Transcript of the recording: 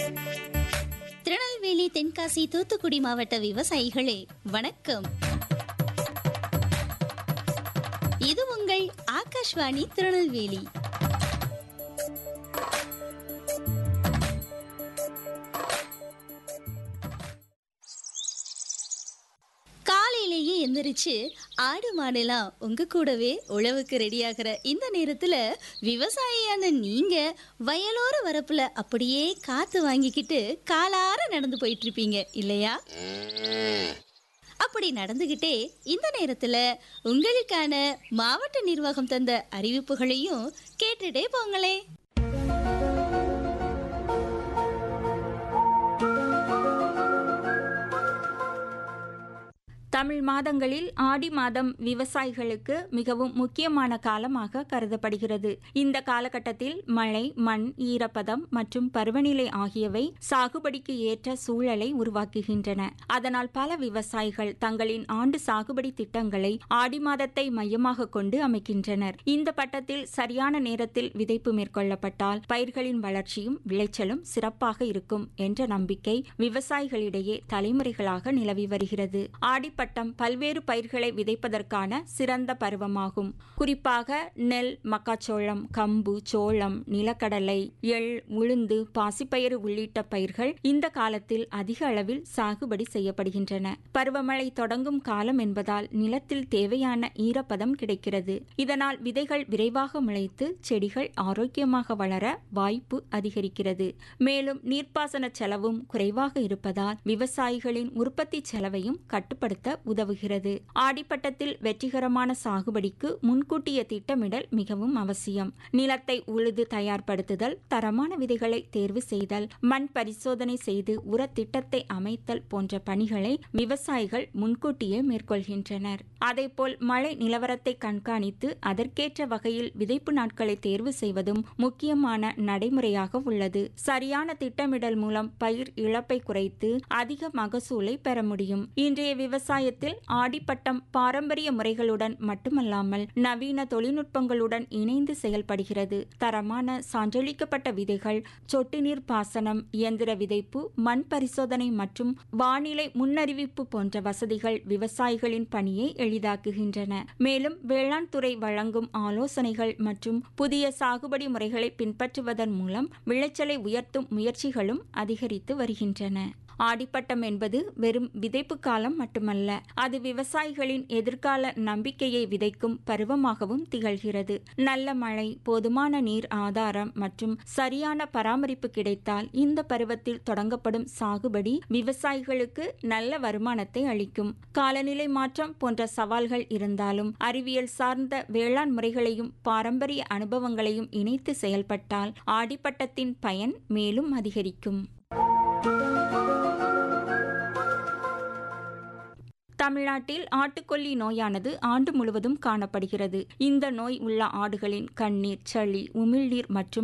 திருநெல்வேலி தென்காசி தூத்துக்குடி மாவட்ட விவசாயிகளே வணக்கம் இது உங்கள் ஆகாஷ்வாணி திருநெல்வேலி காலையிலேயே எந்திரிச்சு ஆடு மாடெல்லாம் உங்க கூடவே உழவுக்கு ரெடியாகிற இந்த நேரத்துல விவசாயியான நீங்க வயலோர வரப்புல அப்படியே காத்து வாங்கிக்கிட்டு காலார நடந்து போயிட்டு இருப்பீங்க இல்லையா அப்படி நடந்துகிட்டே இந்த நேரத்துல உங்களுக்கான மாவட்ட நிர்வாகம் தந்த அறிவிப்புகளையும் கேட்டுட்டே போங்களே தமிழ் மாதங்களில் ஆடி மாதம் விவசாயிகளுக்கு மிகவும் முக்கியமான காலமாக கருதப்படுகிறது இந்த காலகட்டத்தில் மழை மண் ஈரப்பதம் மற்றும் பருவநிலை ஆகியவை சாகுபடிக்கு ஏற்ற சூழலை உருவாக்குகின்றன அதனால் பல விவசாயிகள் தங்களின் ஆண்டு சாகுபடி திட்டங்களை ஆடி மாதத்தை மையமாக கொண்டு அமைக்கின்றனர் இந்த பட்டத்தில் சரியான நேரத்தில் விதைப்பு மேற்கொள்ளப்பட்டால் பயிர்களின் வளர்ச்சியும் விளைச்சலும் சிறப்பாக இருக்கும் என்ற நம்பிக்கை விவசாயிகளிடையே தலைமுறைகளாக நிலவி வருகிறது ஆடிப்பட்டம் பல்வேறு பயிர்களை விதைப்பதற்கான சிறந்த பருவமாகும் குறிப்பாக நெல் மக்காச்சோளம் கம்பு சோளம் நிலக்கடலை எள் உளுந்து பாசிப்பயிறு உள்ளிட்ட பயிர்கள் இந்த காலத்தில் அதிக அளவில் சாகுபடி செய்யப்படுகின்றன பருவமழை தொடங்கும் காலம் என்பதால் நிலத்தில் தேவையான ஈரப்பதம் கிடைக்கிறது இதனால் விதைகள் விரைவாக முளைத்து செடிகள் ஆரோக்கியமாக வளர வாய்ப்பு அதிகரிக்கிறது மேலும் நீர்ப்பாசன செலவும் குறைவாக இருப்பதால் விவசாயிகளின் உற்பத்தி செலவையும் கட்டுப்படுத்த உதவுகிறது ஆடிப்பட்டத்தில் வெற்றிகரமான சாகுபடிக்கு முன்கூட்டிய திட்டமிடல் மிகவும் அவசியம் நிலத்தை உழுது தயார்படுத்துதல் தரமான விதைகளை தேர்வு செய்தல் மண் பரிசோதனை செய்து உர திட்டத்தை அமைத்தல் போன்ற பணிகளை விவசாயிகள் முன்கூட்டியே மேற்கொள்கின்றனர் அதேபோல் மழை நிலவரத்தை கண்காணித்து அதற்கேற்ற வகையில் விதைப்பு நாட்களை தேர்வு செய்வதும் முக்கியமான நடைமுறையாக உள்ளது சரியான திட்டமிடல் மூலம் பயிர் இழப்பை குறைத்து அதிக மகசூலை பெற முடியும் இன்றைய விவசாயத்தில் ஆடிப்பட்டம் பாரம்பரிய முறைகளுடன் மட்டுமல்லாமல் நவீன தொழில்நுட்பங்களுடன் இணைந்து செயல்படுகிறது தரமான சான்றளிக்கப்பட்ட விதைகள் சொட்டு நீர் பாசனம் இயந்திர விதைப்பு மண் பரிசோதனை மற்றும் வானிலை முன்னறிவிப்பு போன்ற வசதிகள் விவசாயிகளின் பணியை எளிதாக்குகின்றன மேலும் வேளாண் துறை வழங்கும் ஆலோசனைகள் மற்றும் புதிய சாகுபடி முறைகளை பின்பற்றுவதன் மூலம் விளைச்சலை உயர்த்தும் முயற்சிகளும் அதிகரித்து வருகின்றன ஆடிப்பட்டம் என்பது வெறும் விதைப்பு காலம் மட்டுமல்ல அது விவசாயிகளின் எதிர்கால நம்பிக்கையை விதைக்கும் பருவமாகவும் திகழ்கிறது நல்ல மழை போதுமான நீர் ஆதாரம் மற்றும் சரியான பராமரிப்பு கிடைத்தால் இந்த பருவத்தில் தொடங்கப்படும் சாகுபடி விவசாயிகளுக்கு நல்ல வருமானத்தை அளிக்கும் காலநிலை மாற்றம் போன்ற சவால்கள் இருந்தாலும் அறிவியல் சார்ந்த வேளாண் முறைகளையும் பாரம்பரிய அனுபவங்களையும் இணைத்து செயல்பட்டால் ஆடிப்பட்டத்தின் பயன் மேலும் அதிகரிக்கும் தமிழ்நாட்டில் ஆட்டுக்கொல்லி நோயானது ஆண்டு முழுவதும் காணப்படுகிறது இந்த நோய் உள்ள ஆடுகளின் கண்ணீர் சளி உமிழ்நீர் மற்றும்